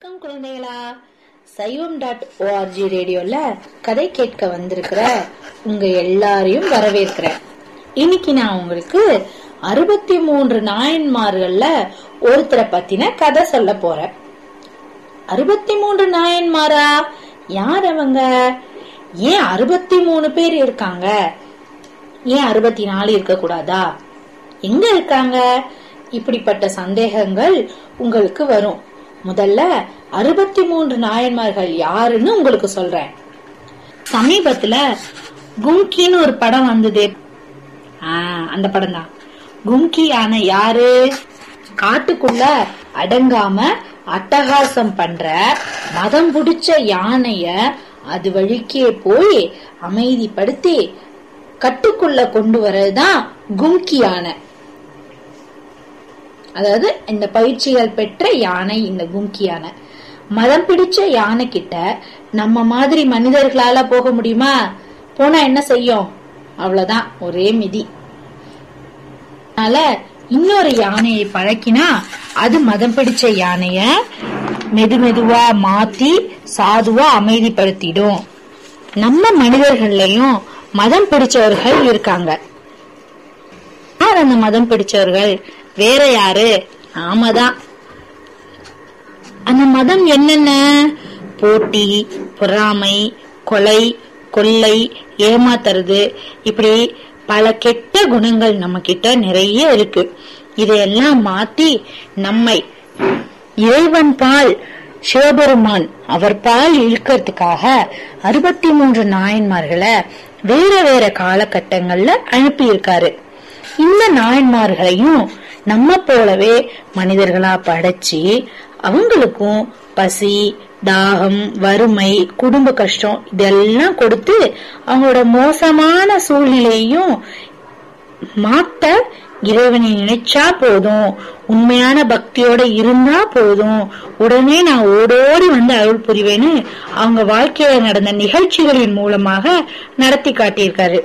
வணக்கம் குழந்தைகளா சைவம் டாட் ஓஆர்ஜி ரேடியோல கதை கேட்க வந்திருக்கிற உங்க எல்லாரையும் வரவேற்கிறேன் இன்னைக்கு நான் உங்களுக்கு அறுபத்தி மூன்று நாயன்மார்கள்ல ஒருத்தரை பத்தின கதை சொல்ல போறேன் அறுபத்தி மூன்று நாயன்மாரா யார் அவங்க ஏன் அறுபத்தி மூணு பேர் இருக்காங்க ஏன் அறுபத்தி நாலு இருக்க கூடாதா எங்க இருக்காங்க இப்படிப்பட்ட சந்தேகங்கள் உங்களுக்கு வரும் முதல்ல அறுபத்தி மூன்று நாயன்மார்கள் யாருன்னு உங்களுக்கு சொல்றேன் சமீபத்துல கும்கின்னு ஒரு படம் வந்ததே ஆஹ் அந்த படம் தான் கும்கி யானை யாரு காட்டுக்குள்ள அடங்காம அட்டகாசம் பண்ற மதம் புடிச்ச யானைய அது வழிக்கே போய் அமைதிப்படுத்தி கட்டுக்குள்ள கொண்டு வரதுதான் கும்கி யானை அதாவது இந்த பயிற்சிகள் பெற்ற யானை இந்த கும்கி யானை மதம் பிடிச்ச யானை கிட்ட நம்ம மாதிரி மனிதர்களால போக முடியுமா போனா என்ன செய்யும் அவ்வளவுதான் ஒரே மிதி அதனால இன்னொரு யானையை பழக்கினா அது மதம் பிடிச்ச யானைய மெது மெதுவா மாத்தி சாதுவா அமைதிப்படுத்திடும் நம்ம மனிதர்கள்லயும் மதம் பிடிச்சவர்கள் இருக்காங்க யார் அந்த மதம் பிடிச்சவர்கள் வேற யாரு நாமதான் அந்த மதம் என்னென்ன போட்டி பொறாமை கொலை கொள்ளை ஏமாத்துறது இப்படி பல கெட்ட குணங்கள் நம்ம கிட்ட நிறைய இருக்கு இதையெல்லாம் மாத்தி நம்மை இறைவன் பால் சிவபெருமான் அவர் பால் இழுக்கிறதுக்காக அறுபத்தி மூன்று நாயன்மார்களை வேற வேற காலகட்டங்கள்ல அனுப்பியிருக்காரு இந்த நாயன்மார்களையும் நம்ம போலவே மனிதர்களா படைச்சு அவங்களுக்கும் பசி தாகம் வறுமை குடும்ப கஷ்டம் இதெல்லாம் கொடுத்து அவங்களோட மோசமான சூழ்நிலையையும் மாத்த இறைவனை நினைச்சா போதும் உண்மையான பக்தியோட இருந்தா போதும் உடனே நான் ஓடோடி வந்து அருள் புரிவேன்னு அவங்க வாழ்க்கையில நடந்த நிகழ்ச்சிகளின் மூலமாக நடத்தி காட்டியிருக்காரு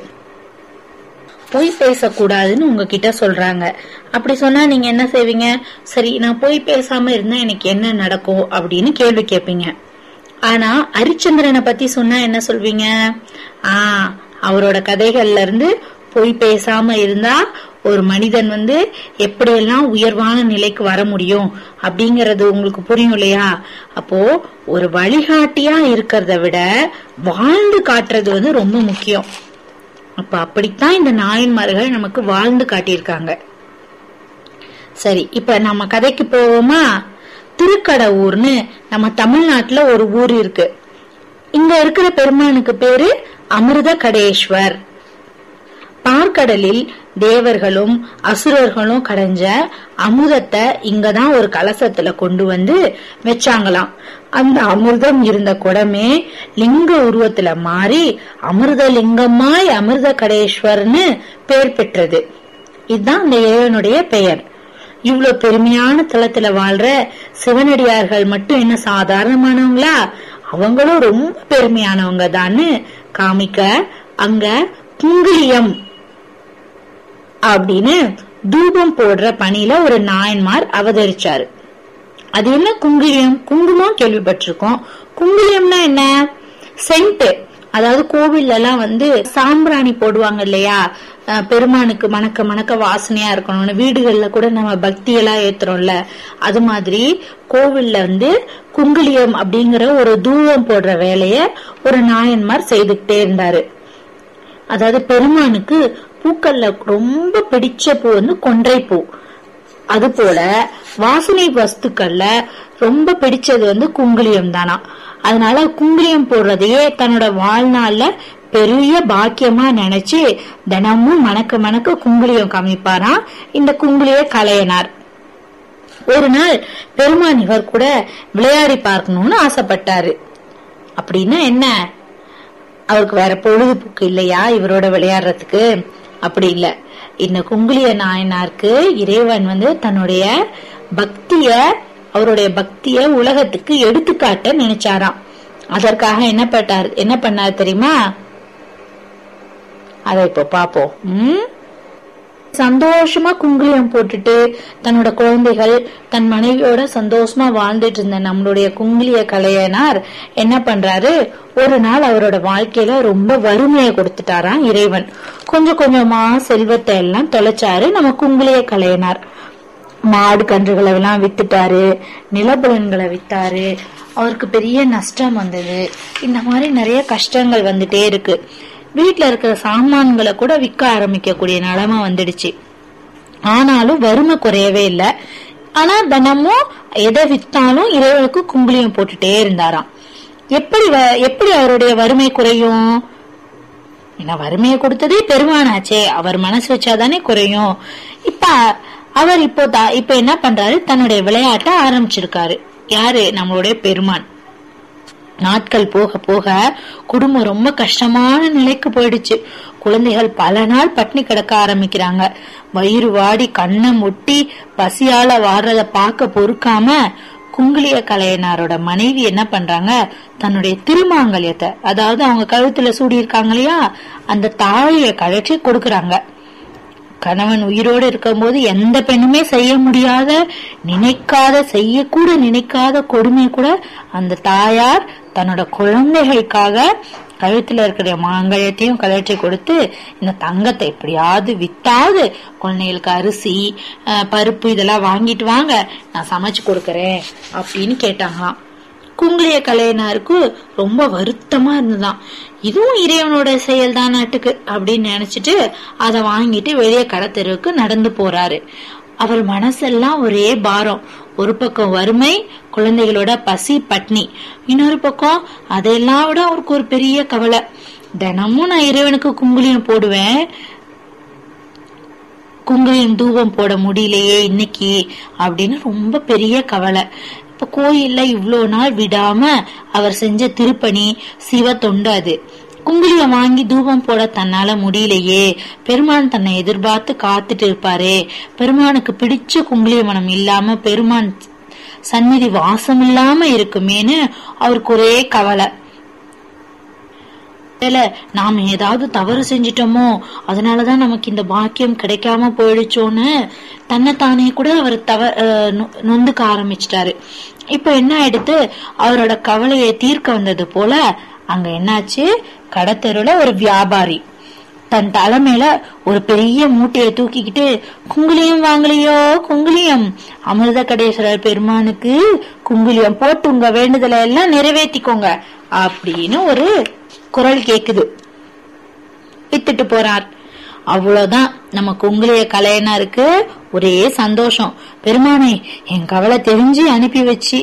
பொய் பேசக்கூடாதுன்னு உங்ககிட்ட சொல்றாங்க அப்படி சொன்னா நீங்க என்ன செய்வீங்க சரி நான் பொய் பேசாம இருந்தா எனக்கு என்ன நடக்கும் அப்படின்னு கேள்வி கேட்பீங்க ஆனா ஹரிச்சந்திரனை பத்தி சொன்னா என்ன சொல்வீங்க ஆ அவரோட கதைகள்ல இருந்து பொய் பேசாம இருந்தா ஒரு மனிதன் வந்து எப்படியெல்லாம் உயர்வான நிலைக்கு வர முடியும் அப்படிங்கறது உங்களுக்கு புரியும் இல்லையா அப்போ ஒரு வழிகாட்டியா இருக்கிறத விட வாழ்ந்து காட்டுறது வந்து ரொம்ப முக்கியம் அப்ப அப்படித்தான் இந்த நாயன்மார்கள் நமக்கு வாழ்ந்து காட்டியிருக்காங்க சரி இப்ப நம்ம கதைக்கு போவோமா திருக்கடவுர்னு நம்ம தமிழ்நாட்டுல ஒரு ஊர் இருக்கு இங்க இருக்கிற பெருமானுக்கு பேரு அமிர்த கடேஸ்வர் பார்க்கடலில் தேவர்களும் அசுரர்களும் கடைஞ்ச அமுதத்தை இங்கதான் ஒரு கலசத்துல கொண்டு வந்து வச்சாங்களாம் அந்த அமிர்தம் இருந்த குடமே லிங்க உருவத்துல மாறி அமிர்த லிங்கமாய் அமிர்த கடேஸ்வர்னு பெயர் பெற்றது இதுதான் அந்த இறைவனுடைய பெயர் இவ்வளவு பெருமையான தளத்துல வாழ்ற சிவனடியார்கள் மட்டும் என்ன சாதாரணமானவங்களா அவங்களும் ரொம்ப பெருமையானவங்க தான்னு காமிக்க அங்க குங்கிலியம் அப்படின்னு தூபம் போடுற பணியில ஒரு நாயன்மார் அவதரிச்சாரு அது என்ன குங்குலியம் குங்குமம் கேள்விப்பட்டிருக்கோம் குங்குலியம்னா என்ன சென்ட் அதாவது கோவில்ல எல்லாம் வந்து சாம்பிராணி போடுவாங்க இல்லையா பெருமானுக்கு மணக்க மணக்க வாசனையா இருக்கணும்னு வீடுகள்ல கூட நம்ம பக்தி எல்லாம் ஏத்துறோம்ல அது மாதிரி கோவில்ல வந்து குங்குலியம் அப்படிங்கிற ஒரு தூவம் போடுற வேலைய ஒரு நாயன்மார் செய்துகிட்டே இருந்தாரு அதாவது பெருமானுக்கு பூக்கள்ல ரொம்ப பிடிச்ச பூ வந்து கொன்றை பூ அது போல வாசனை வஸ்துக்கள்ல ரொம்ப பிடிச்சது வந்து குங்குலியம் தானா அதனால குங்குலியம் போடுறதையே தன்னோட வாழ்நாள்ல பெரிய பாக்கியமா நினைச்சு தினமும் மணக்க மணக்க குங்குலியம் காமிப்பாராம் இந்த குங்குலிய கலையனார் ஒரு நாள் பெருமான் இவர் கூட விளையாடி பார்க்கணும்னு ஆசைப்பட்டாரு அப்படின்னா என்ன அவருக்கு வேற பொழுதுபோக்கு இல்லையா இவரோட விளையாடுறதுக்கு அப்படி இல்ல இந்த குங்குலிய நாயனாருக்கு இறைவன் வந்து தன்னுடைய பக்திய அவருடைய பக்திய உலகத்துக்கு எடுத்துக்காட்ட நினைச்சாராம் அதற்காக என்ன பட்டார் என்ன பண்ணார் தெரியுமா அதை இப்போ பாப்போம் உம் சந்தோஷமா குங்குலியம் போட்டுட்டு தன்னோட குழந்தைகள் தன் மனைவியோட சந்தோஷமா வாழ்ந்துட்டு இருந்த நம்மளுடைய குங்குலிய கலையனார் என்ன பண்றாரு ஒரு நாள் அவரோட வாழ்க்கையில ரொம்ப வறுமையை கொடுத்துட்டாராம் இறைவன் கொஞ்சம் கொஞ்சமா செல்வத்தை எல்லாம் தொலைச்சாரு நம்ம குங்குலிய கலையனார் மாடு கன்றுகளை எல்லாம் வித்துட்டாரு நிலபுலன்களை வித்தாரு அவருக்கு பெரிய நஷ்டம் வந்தது இந்த மாதிரி நிறைய கஷ்டங்கள் வந்துட்டே இருக்கு வீட்டுல இருக்கிற சாமான்களை கூட விற்க ஆரம்பிக்கக்கூடிய நிலைமை வந்துடுச்சு ஆனாலும் வறுமை குறையவே இல்லை ஆனா தினமும் எதை வித்தாலும் இறைவனுக்கு குங்குளியம் போட்டுட்டே இருந்தாராம் எப்படி வ- எப்படி அவருடைய வறுமை குறையும் ஏன்னா வறுமையை கொடுத்ததே பெருமானாச்சே அவர் மனசு வச்சாதானே குறையும் இப்ப அவர் இப்போ தா- இப்ப என்ன பண்றாரு தன்னுடைய விளையாட்டை ஆரம்பிச்சிருக்காரு யாரு நம்மளுடைய பெருமான் நாட்கள் போக போக குடும்பம் ரொம்ப கஷ்டமான நிலைக்கு போயிடுச்சு குழந்தைகள் பல நாள் பட்னி கிடக்க ஆரம்பிக்கிறாங்க வயிறு வாடி கண்ணை முட்டி பசியால வாடுறத பார்க்க பொறுக்காம குங்குளிய கலையனாரோட மனைவி என்ன பண்றாங்க தன்னுடைய திருமாங்கல்யத்தை அதாவது அவங்க கழுத்துல சூடி இருக்காங்க இல்லையா அந்த தாழிய கழற்றி கொடுக்கறாங்க கணவன் உயிரோடு இருக்கும்போது எந்த பெண்ணுமே செய்ய முடியாத நினைக்காத செய்யக்கூட நினைக்காத கொடுமை கூட அந்த தாயார் தன்னோட குழந்தைகளுக்காக கழுத்துல இருக்கிற மாங்கல்யத்தையும் கழற்றி கொடுத்து இந்த தங்கத்தை எப்படியாவது வித்தாவது குழந்தைகளுக்கு அரிசி அஹ், பருப்பு இதெல்லாம் வாங்கிட்டு வாங்க நான் சமைச்சு கொடுக்கறேன் அப்படின்னு கேட்டாங்களாம் குங்குளிய கலையனாருக்கு ரொம்ப வருத்தமா இருந்ததாம் இதுவும் இறைவனோட செயல் தான் நாட்டுக்கு அப்படின்னு நினைச்சிட்டு அதை வாங்கிட்டு வெளியே கடத்தெருவுக்கு நடந்து போறாரு அவர் மனசெல்லாம் ஒரே பாரம் ஒரு பக்கம் வறுமை குழந்தைகளோட பசி பட்னி இன்னொரு பக்கம் அதெல்லாம் விட அவருக்கு ஒரு பெரிய கவலை தினமும் நான் இறைவனுக்கு குங்குளியம் போடுவேன் குங்குலியம் தூபம் போட முடியலையே இன்னைக்கு அப்படின்னு ரொம்ப பெரிய கவலை இப்ப கோயில்ல இவ்வளோ நாள் விடாம அவர் செஞ்ச திருப்பணி சிவ தொண்டு அது குங்குலியம் வாங்கி தூபம் போட தன்னால முடியலையே பெருமான் தன்னை எதிர்பார்த்து காத்துட்டு இருப்பாரே பெருமானுக்கு பிடிச்ச குங்குலிய மனம் இல்லாம பெருமான் சந்நிதி வாசம் இல்லாம இருக்குமேன்னு அவருக்கு ஒரே கவலை ஒருவேளை நாம ஏதாவது தவறு செஞ்சிட்டோமோ அதனாலதான் நமக்கு இந்த பாக்கியம் கிடைக்காம போயிடுச்சோன்னு தன்னைத்தானே கூட அவர் தவ அஹ் நொ- நொந்துக்க ஆரம்பிச்சிட்டாரு இப்ப என்ன ஆயிடுத்து அவரோட கவலையை தீர்க்க வந்தது போல அங்க என்னாச்சு கடத்தெருவுல ஒரு வியாபாரி தன் தலைமையில ஒரு பெரிய மூட்டையை தூக்கிக்கிட்டு குங்குலியம் வாங்கலையோ குங்குலியம் அமிர்த கடேஸ்வரர் பெருமானுக்கு குங்குலியம் போட்டு உங்க வேண்டுதலை எல்லாம் நிறைவேற்றிக்கோங்க அப்படின்னு ஒரு குரல் கேக்குது வித்துட்டு போறார் அவ்வளவுதான் நம்ம குங்குலிய கலையனாருக்கு ஒரே சந்தோஷம் பெருமானே என் கவலை தெரிஞ்சு அனுப்பி வச்சு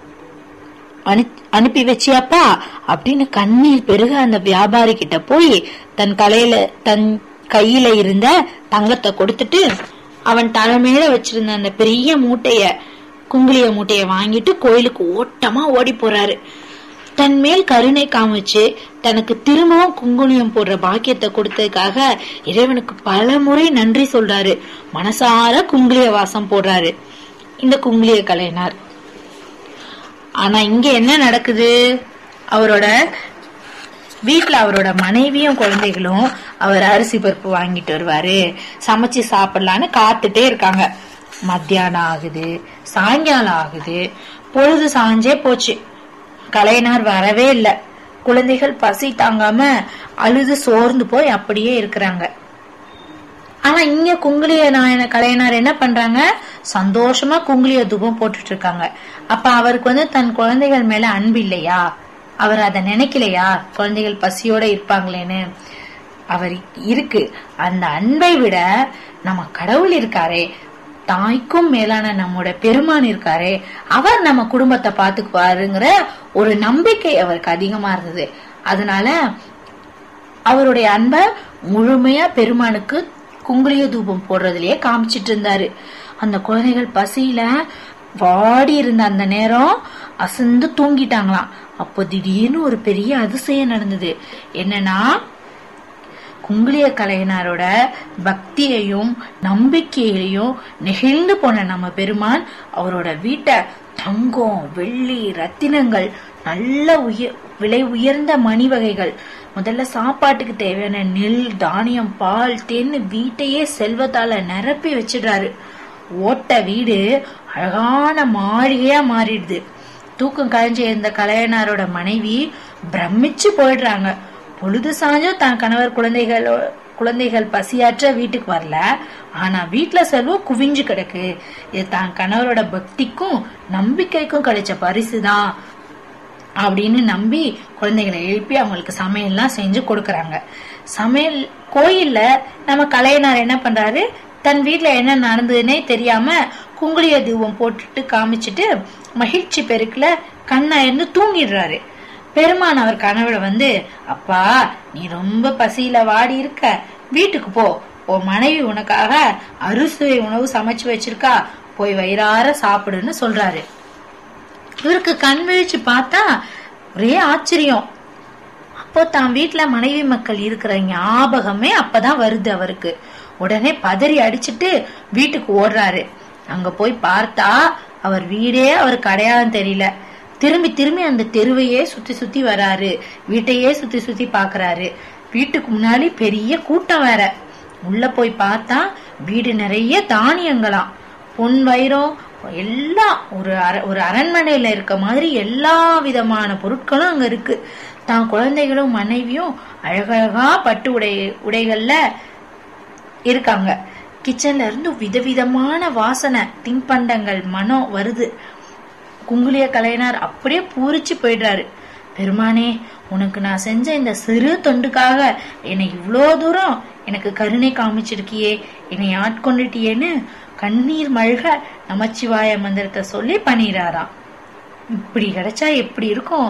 அனு- அனுப்பி வச்சியாப்பா அப்படின்னு கண்ணீர் பெருக அந்த வியாபாரி கிட்ட போய் தன் கலையில தன் கையில இருந்த தங்கத்தை கொடுத்துட்டு அவன் தலைமையில வச்சிருந்த அந்த பெரிய மூட்டைய குங்குளிய மூட்டைய வாங்கிட்டு கோயிலுக்கு ஓட்டமா ஓடி போறாரு தன் மேல் கருணை காமிச்சு தனக்கு திரும்பவும் குங்குளியம் போடுற பாக்கியத்தை கொடுத்ததுக்காக இறைவனுக்கு பல முறை நன்றி சொல்றாரு மனசார குங்குளிய வாசம் போடுறாரு இந்த குங்குளிய கலைஞர் ஆனா இங்க என்ன நடக்குது அவரோட வீட்ல அவரோட மனைவியும் குழந்தைகளும் அவர் அரிசி பருப்பு வாங்கிட்டு வருவாரு சமைச்சு சாப்பிடலான்னு காத்துட்டே இருக்காங்க மத்தியானம் ஆகுது சாயங்காலம் ஆகுது பொழுது சாஞ்சே போச்சு கலைஞர் வரவே இல்ல குழந்தைகள் பசி தாங்காம அழுது சோர்ந்து போய் அப்படியே இருக்கிறாங்க ஆனா இங்க குங்குளிய நாயன கலைஞர் என்ன பண்றாங்க சந்தோஷமா குங்குளிய தூபம் போட்டுட்டு இருக்காங்க அப்ப அவருக்கு வந்து தன் குழந்தைகள் மேல அன்பு இல்லையா அவர் அதை நினைக்கலையா குழந்தைகள் பசியோட இருப்பாங்களேன்னு அவர் இருக்கு அந்த அன்பை விட நம்ம கடவுள் இருக்காரே தாய்க்கும் மேலான நம்மோட பெருமான் இருக்காரே அவர் நம்ம குடும்பத்தை பாத்துக்குவாருங்கிற ஒரு நம்பிக்கை அவருக்கு அதிகமா இருந்தது அதனால அவருடைய அன்பை முழுமையா பெருமானுக்கு குங்குளிய தூபம் போடுறதுலயே காமிச்சிட்டு இருந்தாரு அந்த குழந்தைகள் பசியில வாடி இருந்த அந்த நேரம் அசந்து தூங்கிட்டாங்களாம் அப்போ திடீர்னு ஒரு பெரிய அதிசயம் நடந்தது என்னன்னா குங்குளிய கலைஞரோட பக்தியையும் நம்பிக்கையையும் நெகிழ்ந்து போன நம்ம பெருமான் அவரோட வீட்டை தங்கம் வெள்ளி ரத்தினங்கள் நல்ல உயர் விலை உயர்ந்த மணி வகைகள் முதல்ல சாப்பாட்டுக்கு தேவையான நெல் தானியம் பால் தேன்னு வீட்டையே செல்வத்தால நிரப்பி வச்சிடுறாரு ஓட்ட வீடு அழகான மாளிகையா மாறிடுது தூக்கம் கலைஞ்சு இருந்த கலையனாரோட மனைவி பிரமிச்சு போயிடுறாங்க பொழுது சாஞ்சும் தன் கணவர் குழந்தைகள் குழந்தைகள் பசியாற்ற வீட்டுக்கு வரல ஆனா வீட்டுல செல்வம் குவிஞ்சு கிடக்கு இது தான் கணவரோட பக்திக்கும் நம்பிக்கைக்கும் கிடைச்ச பரிசுதான் அப்படின்னு நம்பி குழந்தைகளை எழுப்பி அவங்களுக்கு சமையல்லாம் செஞ்சு கொடுக்கறாங்க சமையல் கோயில்ல நம்ம கலையனார் என்ன பண்றாரு தன் வீட்ல என்ன நடந்ததுன்னே தெரியாம குங்குளிய தூபம் போட்டுட்டு காமிச்சிட்டு மகிழ்ச்சி பெருக்குல கண்ணாயிருந்து தூங்கிடுறாரு பெருமான் அவர் கனவுல வந்து அப்பா நீ ரொம்ப பசியில வாடி இருக்க வீட்டுக்கு போ உன் மனைவி உனக்காக அறுசுவை உணவு சமைச்சு வச்சிருக்கா போய் வயிறார சாப்பிடுன்னு சொல்றாரு இவருக்கு கண் விழிச்சு பார்த்தா ஒரே ஆச்சரியம் அப்போ தான் வீட்ல மனைவி மக்கள் இருக்கிற ஞாபகமே அப்பதான் வருது அவருக்கு உடனே பதறி அடிச்சிட்டு வீட்டுக்கு ஓடுறாரு அங்க போய் பார்த்தா அவர் வீடே அவருக்கு அடையாளம் தெரியல திரும்பி திரும்பி அந்த தெருவையே சுத்தி சுத்தி வராரு வீட்டையே சுத்தி சுத்தி பாக்குறாரு வீட்டுக்கு முன்னாடி பெரிய கூட்டம் வேற உள்ள போய் பார்த்தா வீடு நிறைய தானியங்களாம் பொன் வைரம் எல்லாம் ஒரு அர ஒரு அரண்மனையில இருக்க மாதிரி எல்லா விதமான பொருட்களும் அங்க இருக்கு தான் குழந்தைகளும் மனைவியும் அழகழகா பட்டு உடை உடைகள்ல இருக்காங்க கிச்சன்ல இருந்து விதவிதமான வாசனை தின்பண்டங்கள் மனம் வருது குங்குலிய கலைஞர் அப்படியே பூரிச்சு போயிடுறாரு பெருமானே உனக்கு நான் செஞ்ச இந்த சிறு தொண்டுக்காக என்னை இவ்வளோ தூரம் எனக்கு கருணை காமிச்சிருக்கியே என்னை ஆட்கொண்டுட்டியேன்னு கண்ணீர் மழ்க நமச்சிவாய மந்திரத்தை சொல்லி பண்ணிடுறாராம் இப்படி கிடைச்சா எப்படி இருக்கும்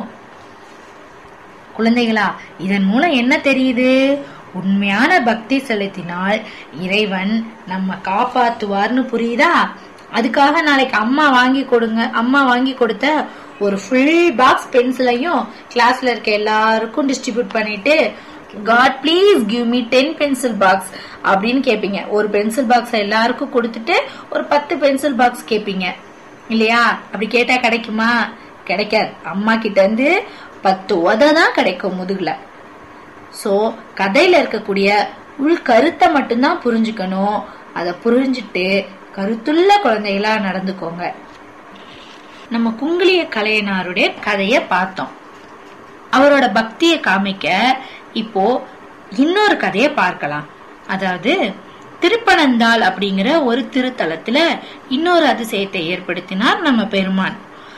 குழந்தைகளா இதன் மூலம் என்ன தெரியுது உண்மையான பக்தி செலுத்தினால் இறைவன் நம்ம காப்பாத்துவார்னு புரியுதா அதுக்காக நாளைக்கு அம்மா வாங்கி கொடுங்க அம்மா வாங்கி கொடுத்த ஒரு ஃபுல் பாக்ஸ் பென்சிலையும் கிளாஸ்ல இருக்க எல்லாருக்கும் டிஸ்ட்ரிபியூட் பண்ணிட்டு God please give me ten pencil box அப்படின்னு கேப்பீங்க ஒரு பென்சில் பாக்ஸ் எல்லாருக்கும் கொடுத்துட்டு ஒரு பத்து பென்சில் பாக்ஸ் கேப்பீங்க இல்லையா அப்படி கேட்டா கிடைக்குமா கிடைக்காது அம்மா கிட்ட இருந்து பத்து உத தான் கிடைக்கும் முதுகுல சோ கதையில இருக்கக்கூடிய உள் கருத்தை மட்டும்தான் புரிஞ்சுக்கணும் அதை புரிஞ்சுட்டு கருத்துள்ள குழந்தைகளா நடந்துக்கோங்க நம்ம குங்குளிய கலையனாருடைய கதைய பார்த்தோம் அவரோட பக்தியை காமிக்க இப்போ இன்னொரு கதையை பார்க்கலாம் அதாவது திருப்பனந்தாள் அப்படிங்கிற ஒரு திருத்தலத்துல இன்னொரு அதிசயத்தை ஏற்படுத்தினார் நம்ம பெருமான்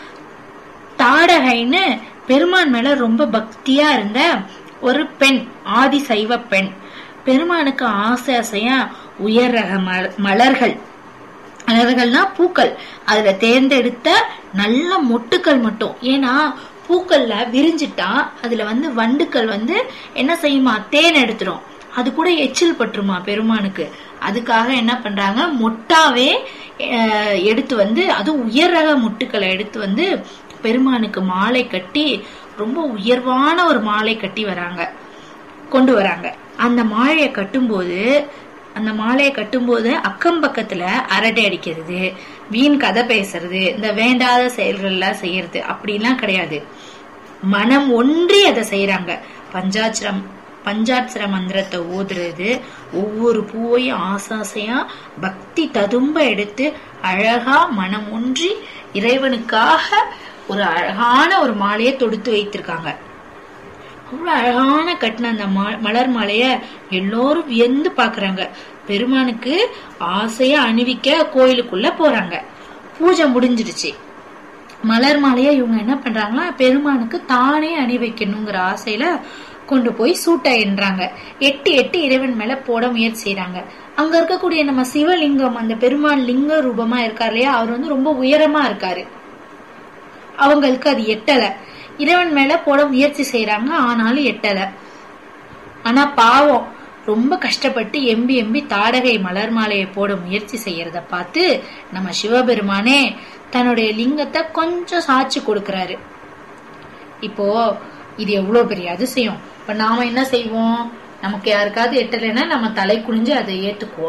தாடகைன்னு பெருமான் மேல ரொம்ப பக்தியா இருந்த ஒரு பெண் ஆதி சைவ பெண் பெருமானுக்கு ஆசை ஆசையா உயர் ரக மலர்கள் மலர்கள்னா பூக்கள் அதுல தேர்ந்தெடுத்த நல்ல மொட்டுக்கள் மட்டும் ஏன்னா பூக்கள்ல விரிஞ்சிட்டா அதுல வந்து வண்டுக்கள் வந்து என்ன செய்யுமா தேன் எடுத்துரும் அது கூட எச்சில் பட்டுருமா பெருமானுக்கு அதுக்காக என்ன பண்றாங்க மொட்டாவே எடுத்து வந்து அது உயர் ரக மொட்டுக்களை எடுத்து வந்து பெருமானுக்கு மாலை கட்டி ரொம்ப உயர்வான ஒரு மாலை கட்டி வராங்க கொண்டு வராங்க அந்த மாலையை கட்டும்போது அந்த மாலையை கட்டும்போது அக்கம் பக்கத்துல அரட்டை அடிக்கிறது வீண் கதை பேசுறது இந்த வேண்டாத செயல்கள்லாம் செய்யறது அப்படிலாம் கிடையாது மனம் ஒன்றி அதை செய்யறாங்க பஞ்சாட்சரம் பஞ்சாட்சர மந்திரத்தை ஓதுறது ஒவ்வொரு பூவையும் ஆசாசையா பக்தி ததும்ப எடுத்து அழகா மனம் ஒன்றி இறைவனுக்காக ஒரு அழகான ஒரு மாலையை தொடுத்து வைத்திருக்காங்க அவ்வளவு அழகான கட்டின அந்த மலர் மாலைய எல்லோரும் வியந்து பாக்குறாங்க பெருமானுக்கு ஆசையா அணிவிக்க கோயிலுக்குள்ள போறாங்க பூஜை முடிஞ்சிடுச்சு மலர் மாலைய இவங்க என்ன பண்றாங்களா பெருமானுக்கு தானே அணி வைக்கணுங்கிற ஆசையில கொண்டு போய் சூட்ட என்றாங்க எட்டு எட்டு இறைவன் மேல போட முயற்சி செய்யறாங்க அங்க இருக்கக்கூடிய நம்ம சிவலிங்கம் அந்த பெருமான் லிங்க ரூபமா இருக்காரு இல்லையா அவர் வந்து ரொம்ப உயரமா இருக்காரு அவங்களுக்கு அது எட்டல இறைவன் மேல போட முயற்சி செய்யறாங்க ஆனாலும் எட்டல ஆனா பாவம் ரொம்ப கஷ்டப்பட்டு எம்பி எம்பி தாடகை மலர் மாலையை போட முயற்சி செய்யறத பார்த்து நம்ம சிவபெருமானே தன்னுடைய லிங்கத்தை கொஞ்சம் சாட்சி கொடுக்கறாரு இப்போ இது எவ்வளவு பெரிய அதிசயம் இப்ப நாம என்ன செய்வோம் நமக்கு யாருக்காவது எட்டலைன்னா நம்ம தலை குனிஞ்சு அதை ஏத்துக்குவோம்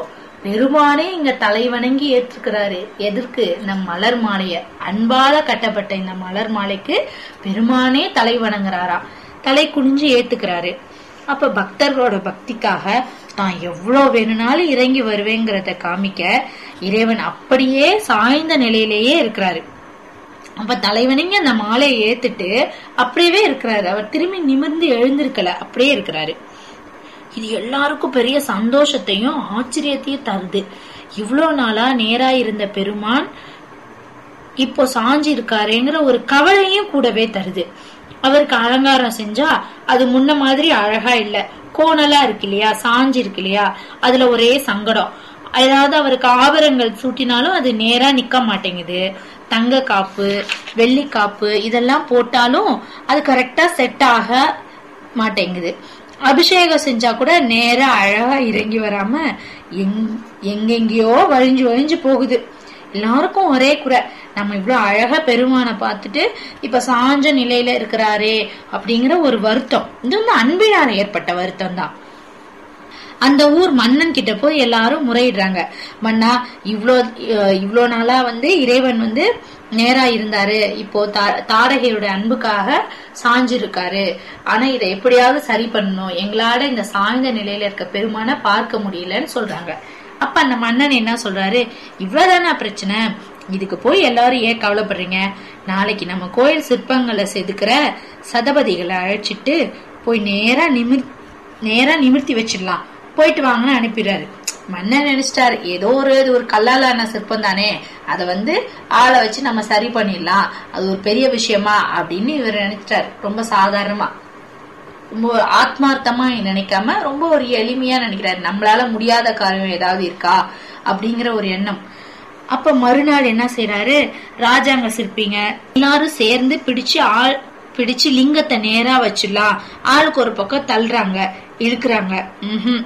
பெருமானே இங்க தலை வணங்கி ஏற்றுக்கிறாரு எதற்கு நம் மலர் மாலைய அன்பால கட்டப்பட்ட இந்த மலர் மாலைக்கு பெருமானே தலை வணங்குறாராம் தலை குனிஞ்சு ஏத்துக்கிறாரு அப்ப பக்தர்களோட பக்திக்காக தான் எவ்வளவு வேணும்னாலும் இறங்கி வருவேங்கிறத காமிக்க இறைவன் அப்படியே சாய்ந்த நிலையிலேயே இருக்கிறாரு அப்ப தலைவனிங்க அந்த மாலையை ஏத்துட்டு அப்படியே இருக்கிறாரு அவர் திரும்பி நிமிர்ந்து எழுந்திருக்கல அப்படியே இருக்கிறாரு இது எல்லாருக்கும் பெரிய சந்தோஷத்தையும் ஆச்சரியத்தையும் தருது இவ்வளவு நாளா நேரா இருந்த பெருமான் இப்போ சாஞ்சி இருக்காருங்கிற ஒரு கவலையும் கூடவே தருது அவருக்கு அலங்காரம் செஞ்சா அது முன்ன மாதிரி அழகா இல்ல கோணலா இருக்கு இல்லையா சாஞ்சி இருக்கு இல்லையா அதுல ஒரே சங்கடம் ஏதாவது அவருக்கு ஆபரங்கள் சூட்டினாலும் அது நேரா நிக்க மாட்டேங்குது தங்க காப்பு வெள்ளி காப்பு இதெல்லாம் போட்டாலும் அது கரெக்டா செட் ஆக மாட்டேங்குது அபிஷேகம் செஞ்சா கூட நேரா அழகா இறங்கி வராம எங் எங்கெங்கயோ வழிஞ்சு வழிஞ்சு போகுது எல்லாருக்கும் ஒரே குறை நம்ம இவ்வளவு அழகா பெருமானை பார்த்துட்டு இப்ப சாஞ்ச நிலையில இருக்கிறாரே அப்படிங்கிற ஒரு வருத்தம் இது வந்து அன்பினால ஏற்பட்ட வருத்தம் தான் அந்த ஊர் மன்னன் கிட்ட போய் எல்லாரும் முறையிடுறாங்க மன்னா இவ்ளோ அஹ், இவ்ளோ நாளா வந்து இறைவன் வந்து நேரா இருந்தாரு இப்போ தா- தாரகையோட அன்புக்காக சாஞ்சிருக்காரு ஆனா இதை எப்படியாவது சரி பண்ணணும் எங்களால இந்த சாய்ந்த நிலையில இருக்க பெருமானை பார்க்க முடியலன்னு சொல்றாங்க அப்ப அந்த மன்னன் என்ன சொல்றாரு இவ்வளவுதானா பிரச்சனை இதுக்கு போய் எல்லாரும் ஏன் கவலைப்படுறீங்க நாளைக்கு நம்ம கோயில் சிற்பங்களை செதுக்கிற சதபதிகளை அழைச்சிட்டு போய் நேரா நிமிர் நேரா நிமிர்த்தி வச்சிடலாம் போயிட்டு வாங்கன்னு அனுப்பிடுறாரு மன்னன் நினைச்சிட்டாரு ஏதோ ஒரு இது ஒரு கல்லாலான சிற்பம் தானே அதை வந்து ஆளை வச்சு நம்ம சரி பண்ணிடலாம் அது ஒரு பெரிய விஷயமா அப்படின்னு இவர் நினைச்சிட்டாரு ரொம்ப சாதாரணமா ரொம்ப ஆத்மார்த்தமா நினைக்காம ரொம்ப ஒரு எளிமையா நினைக்கிறாரு நம்மளால முடியாத காரியம் ஏதாவது இருக்கா அப்படிங்கிற ஒரு எண்ணம் அப்ப மறுநாள் என்ன செய்யறாரு ராஜாங்க சிற்பிங்க எல்லாரும் சேர்ந்து பிடிச்சு ஆள் பிடிச்சு லிங்கத்தை நேரா வச்சிடலாம் ஆளுக்கு ஒரு பக்கம் தள்ளுறாங்க இழுக்கிறாங்க ம்ஹும்.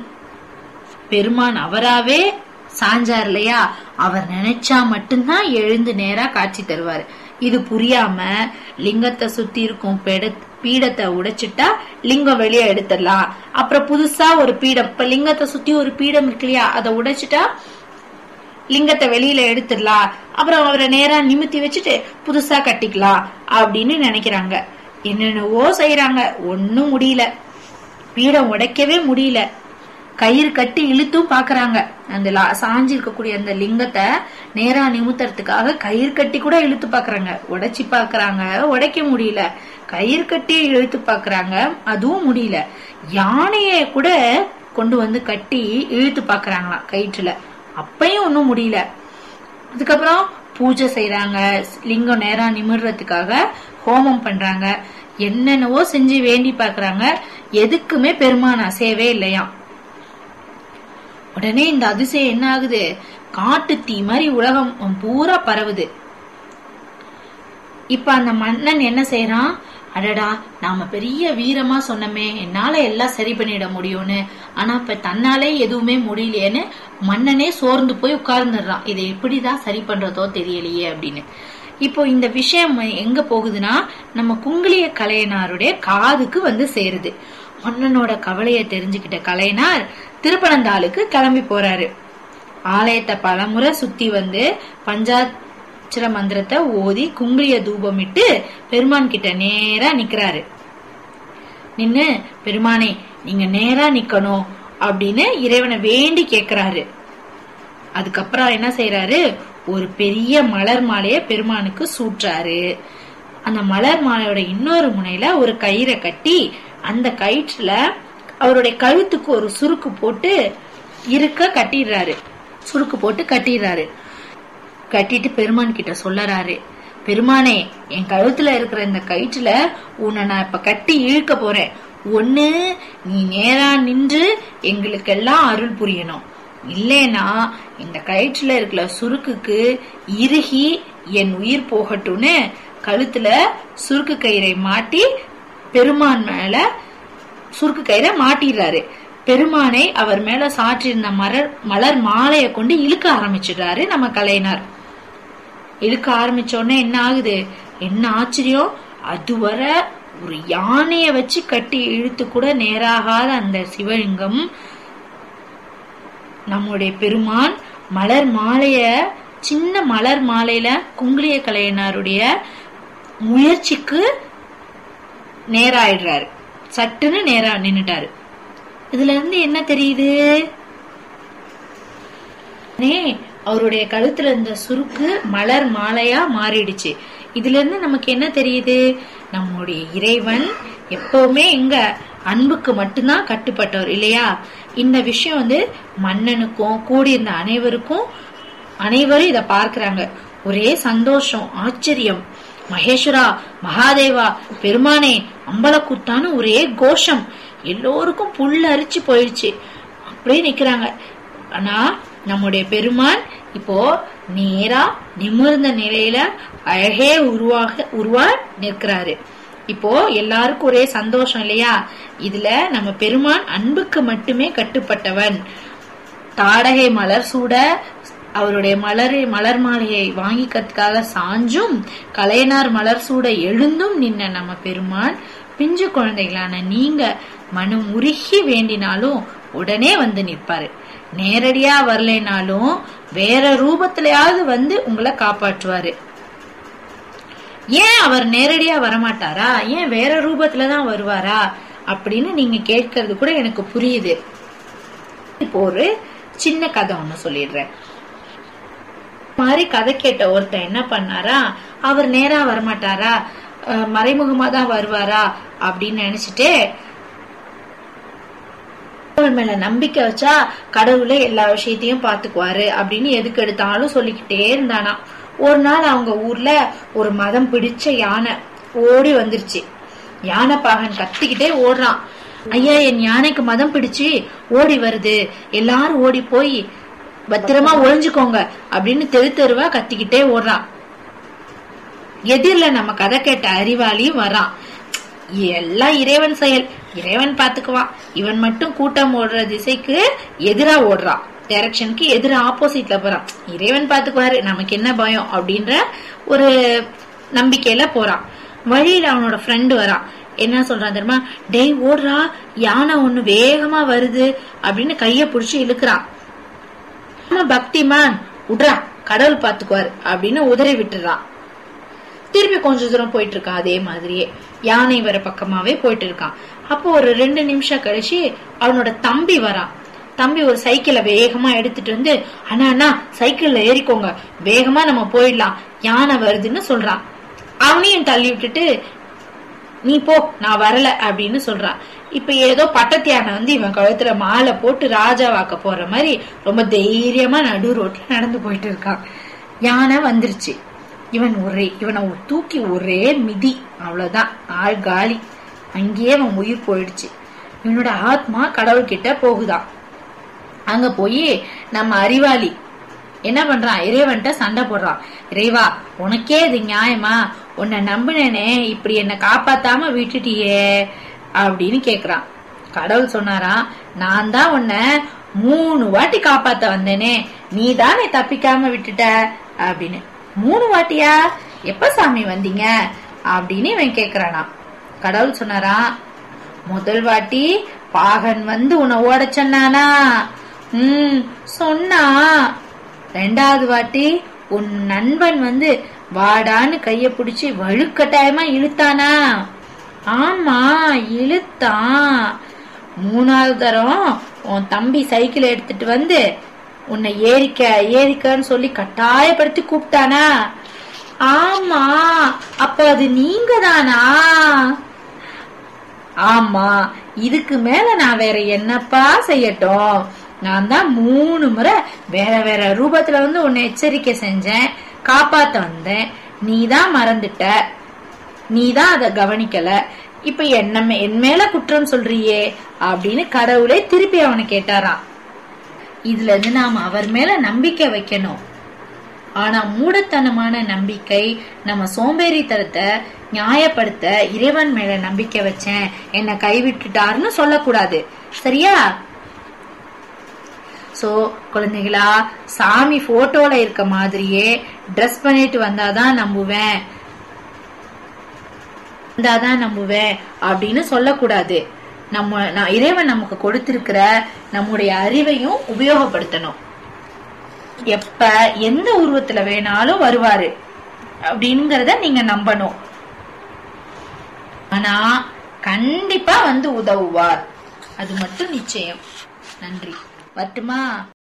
பெருமான் அவராவே சாஞ்சார் இல்லையா அவர் நினைச்சா மட்டும்தான் எழுந்து நேரா காட்சி தருவாரு இது புரியாம லிங்கத்தை சுத்தி இருக்கும் பெட- பீடத்தை உடைச்சிட்டா லிங்கம் வெளியே எடுத்துடலாம் அப்புறம் புதுசா ஒரு பீடம் இப்ப லிங்கத்தை சுத்தி ஒரு பீடம் இருக்கு இல்லையா அதை உடைச்சிட்டா லிங்கத்தை வெளியில எடுத்துடலாம் அப்புறம் அவரை நேரா நிமித்தி வச்சுட்டு புதுசா கட்டிக்கலாம் அப்படின்னு நினைக்கிறாங்க என்னென்னவோ செய்யறாங்க ஒன்னும் முடியல பீடம் உடைக்கவே முடியல கயிறு கட்டி இழுத்தும் பாக்குறாங்க அந்த லா- சாஞ்சி இருக்கக்கூடிய அந்த லிங்கத்தை நேரா நிமித்துறதுக்காக கயிறு கட்டி கூட இழுத்து பாக்குறாங்க உடைச்சு பாக்குறாங்க உடைக்க முடியல கயிறு கட்டி இழுத்து பாக்குறாங்க அதுவும் முடியல யானைய கூட கொண்டு வந்து கட்டி இழுத்து பாக்குறாங்களாம் கயிற்றுல அப்பயும் ஒன்னும் முடியல அதுக்கப்புறம் பூஜை செய்யறாங்க லிங்கம் நேரா நிமிர்றதுக்காக ஹோமம் பண்றாங்க என்னென்னவோ செஞ்சு வேண்டி பாக்குறாங்க எதுக்குமே பெருமான் அசையவே இல்லையாம் உடனே இந்த அதிசயம் என்ன ஆகுது காட்டு தீ மாதிரி உலகம் பூரா பரவுது இப்ப அந்த மன்னன் என்ன செய்யறான் அடடா நாம பெரிய வீரமா சொன்னமே என்னால எல்லாம் சரி பண்ணிட முடியும்னு ஆனா இப்ப தன்னாலே எதுவுமே முடியலையேன்னு மன்னனே சோர்ந்து போய் உட்கார்ந்துடுறான் இதை எப்படிதான் சரி பண்றதோ தெரியலையே அப்படின்னு இப்போ இந்த விஷயம் எங்க போகுதுன்னா நம்ம குங்கிலிய கலையனாருடைய காதுக்கு வந்து சேருது மன்னனோட கவலையை தெரிஞ்சுக்கிட்ட கலையனார் திருப்பனந்தாளுக்கு கிளம்பி போறாரு ஆலயத்தை பலமுறை சுத்தி வந்து பஞ்சாட்சர மந்திரத்தை ஓதி குங்குளிய தூபமிட்டு பெருமான் கிட்ட நேரா நிக்கிறாரு நின்னு பெருமானே நீங்க நேரா நிக்கணும் அப்படின்னு இறைவனை வேண்டி கேக்குறாரு அதுக்கப்புறம் என்ன செய்யறாரு ஒரு பெரிய மலர் மாலைய பெருமானுக்கு சூட்டுறாரு அந்த மலர் மாலையோட இன்னொரு முனையில ஒரு கயிறை கட்டி அந்த கயிற்றுல அவருடைய கழுத்துக்கு ஒரு சுருக்கு போட்டு இருக்க கட்டிடுறாரு சுருக்கு போட்டு கட்டிடுறாரு கட்டிட்டு பெருமான் கிட்ட சொல்லறாரு பெருமானே என் கழுத்துல இருக்கிற இந்த கயிற்றுல உன்னை நான் இப்ப கட்டி இழுக்க போறேன் ஒண்ணு நீ நேரா நின்று எங்களுக்கெல்லாம் அருள் புரியணும் இல்லைனா இந்த கயிற்றுல இருக்கிற சுருக்குக்கு இறுகி என் உயிர் போகட்டும்னு கழுத்துல சுருக்கு கயிறை மாட்டி பெருமான் மேல சுருக்கு கயிறை மாட்டிடுறாரு பெருமானை அவர் மேல சாற்றிருந்த மலர் மலர் மாலையை கொண்டு இழுக்க ஆரம்பிச்சிடுறாரு நம்ம கலைஞர் இழுக்க ஆரம்பிச்ச உடனே என்ன ஆகுது என்ன ஆச்சரியம் அதுவரை ஒரு யானைய வச்சு கட்டி இழுத்து கூட நேராகாத அந்த சிவலிங்கம் நம்முடைய பெருமான் மலர் மாலைய சின்ன மலர் மாலையில குங்குளிய கலையனாருடைய முயற்சிக்கு நேராயிடுறாரு சட்டுன்னு நேரா நின்னுட்டாரு இதுல இருந்து என்ன தெரியுது நே, அவருடைய கழுத்துல இருந்த சுருக்கு மலர் மாலையா மாறிடுச்சு இதுல இருந்து நமக்கு என்ன தெரியுது நம்முடைய இறைவன் எப்பவுமே எங்க அன்புக்கு மட்டும்தான் கட்டுப்பட்டவர் இல்லையா இந்த விஷயம் வந்து மன்னனுக்கும் கூடியிருந்த அனைவருக்கும் அனைவரும் இத பார்க்கறாங்க ஒரே சந்தோஷம் ஆச்சரியம் மகேஸ்வரா மகாதேவா பெருமானே அம்பலக்கூத்தான்னு ஒரே கோஷம் எல்லோருக்கும் புல் அரிச்சு போயிடுச்சு அப்படியே நிக்கிறாங்க ஆனா நம்முடைய பெருமான் இப்போ நேரா நிமிர்ந்த நிலையில அழகே உருவாக உருவா நிற்கிறாரு இப்போ எல்லாருக்கும் ஒரே சந்தோஷம் இல்லையா இதுல நம்ம பெருமான் அன்புக்கு மட்டுமே கட்டுப்பட்டவன் தாடகை மலர் சூட அவருடைய மலர் மலர் மாலையை வாங்கிக்கிறதுக்காக சாஞ்சும் கலையனார் மலர் சூட எழுந்தும் நின்ன நம்ம பெருமான் பிஞ்சு குழந்தைகளான நீங்க மனம் உருகி வேண்டினாலும் உடனே வந்து நிற்பாரு நேரடியா வரலைனாலும் வேற ரூபத்திலயாவது வந்து உங்களை காப்பாற்றுவாரு ஏன் அவர் நேரடியா வரமாட்டாரா ஏன் வேற ரூபத்துல தான் வருவாரா அப்படின்னு நீங்க கேட்கறது கூட எனக்கு புரியுது இப்போ ஒரு சின்ன கதை ஒண்ணு சொல்லிடுறேன் மாதிரி கதை கேட்ட ஒருத்தன் என்ன பண்ணாரா அவர் நேரா வரமாட்டாரா அஹ் மறைமுகமா தான் வருவாரா அப்படின்னு நினைச்சிட்டு கடவுள் மேல நம்பிக்கை வச்சா கடவுளே எல்லா விஷயத்தையும் பாத்துக்குவாரு அப்படின்னு எதுக்கு எடுத்தாலும் சொல்லிக்கிட்டே இருந்தானா ஒரு நாள் அவங்க ஊர்ல ஒரு மதம் பிடிச்ச யானை ஓடி வந்துருச்சு யானை பாகன் கத்திக்கிட்டே ஓடுறான் ஐயா என் யானைக்கு மதம் பிடிச்சு ஓடி வருது எல்லாரும் ஓடி போய் பத்திரமா ஒளிஞ்சுக்கோங்க அப்படின்னு தெரு தெருவா கத்திக்கிட்டே ஓடுறான் எதிரில நம்ம கதை கேட்ட அறிவாளியும் வரான் எல்லாம் இறைவன் செயல் இறைவன் பாத்துக்குவான் இவன் மட்டும் கூட்டம் ஓடுற திசைக்கு எதிரா ஓடுறான் டைரக்ஷனுக்கு எதிர ஆப்போசிட்ல போறான் இறைவன் பாத்துக்குவாரு நமக்கு என்ன பயம் அப்படின்ற ஒரு நம்பிக்கையில போறான் வழியில அவனோட ஃப்ரெண்டு வரான் என்ன சொல்றான் தெரியுமா டேய் ஓடுறா யானை ஒண்ணு வேகமா வருது அப்படின்னு கைய புடிச்சு இழுக்கிறான் ஆமா பக்திமான் விட்றா கடவுள் பாத்துக்குவாரு அப்படின்னு உதறி விட்டுறான் திருப்பி கொஞ்ச தூரம் போயிட்டு இருக்கான் அதே மாதிரியே யானை வர பக்கமாவே போயிட்டு இருக்கான் அப்போ ஒரு ரெண்டு நிமிஷம் கழிச்சு அவனோட தம்பி வரான் தம்பி ஒரு சைக்கிளை வேகமா எடுத்துட்டு வந்து அண்ணா அண்ணா சைக்கிள்ல ஏறிக்கோங்க வேகமா நம்ம போயிடலாம் யானை வருதுன்னு சொல்றான் அவனையும் தள்ளி விட்டுட்டு நீ போ நான் வரல அப்படின்னு சொல்றான் இப்ப ஏதோ பட்டத்து யானை வந்து இவன் கழுத்துல மாலை போட்டு ராஜாவாக்க போற மாதிரி ரொம்ப தைரியமா நடு ரோட்ல நடந்து போயிட்டு இருக்கான் யானை வந்துருச்சு இவன் ஒரே இவனை தூக்கி ஒரே மிதி அவ்வளவுதான் ஆள் காலி அங்கேயே அவன் உயிர் போயிடுச்சு இவனோட ஆத்மா கடவுள்கிட்ட போகுதான் அங்க போய் நம்ம அறிவாளி என்ன பண்றான் இறைவன்ட்ட சண்டை போடுறான் இறைவா உனக்கே இது நியாயமா உன்னை நம்பினேனே இப்படி என்ன காப்பாத்தாம விட்டுட்டியே அப்படின்னு கேக்குறான் கடவுள் சொன்னாராம் நான் தான் உன்னை மூணு வாட்டி காப்பாத்த வந்தேனே நீ தானே தப்பிக்காம விட்டுட்ட அப்படின்னு மூணு வாட்டியா எப்ப சாமி வந்தீங்க அப்படின்னு இவன் கேக்குறானா கடவுள் சொன்னாராம் முதல் வாட்டி பாகன் வந்து உன்னை ஓட சொன்னானா ம் சொன்னா ரெண்டாவது வாட்டி உன் நண்பன் வந்து வாடான்னு கைய பிடிச்சி வழுக்கட்டாயமா இழுத்தானா ஆமா இழுத்தான் மூணாவது தரம் உன் தம்பி சைக்கிள் எடுத்துட்டு வந்து உன்னை ஏறிக்க ஏறிக்கன்னு சொல்லி கட்டாயப்படுத்தி கூப்பிட்டானா ஆமா அப்ப அது நீங்க தானா ஆமா இதுக்கு மேல நான் வேற என்னப்பா செய்யட்டும் நான் தான் மூணு முறை வேற வேற ரூபத்துல வந்து உன்னை எச்சரிக்கை செஞ்சேன் காப்பாத்த வந்தேன் நீ தான் மறந்துட்ட நீ தான் அதை கவனிக்கல இப்ப என்ன மே- என் மேல குற்றம் சொல்றியே அப்படின்னு கடவுளே திருப்பி அவனை கேட்டாராம் இதுல இருந்து நாம அவர் மேல நம்பிக்கை வைக்கணும் ஆனா மூடத்தனமான நம்பிக்கை நம்ம சோம்பேறித்தனத்தை நியாயப்படுத்த இறைவன் மேல நம்பிக்கை வச்சேன் என்ன கைவிட்டுட்டாருன்னு சொல்லக்கூடாது சரியா சோ குழந்தைகளா சாமி போட்டோல இருக்க மாதிரியே ட்ரெஸ் பண்ணிட்டு வந்தாதான் நம்புவேன் வந்தாதான் நம்புவேன் அப்படின்னு சொல்லக்கூடாது நம்ம நான் இறைவன் நமக்கு கொடுத்திருக்கிற நம்முடைய அறிவையும் உபயோகப்படுத்தணும் எப்ப எந்த உருவத்துல வேணாலும் வருவாரு அப்படிங்கறத நீங்க நம்பணும் ஆனா கண்டிப்பா வந்து உதவுவார் அது மட்டும் நிச்சயம் நன்றி வரட்டுமா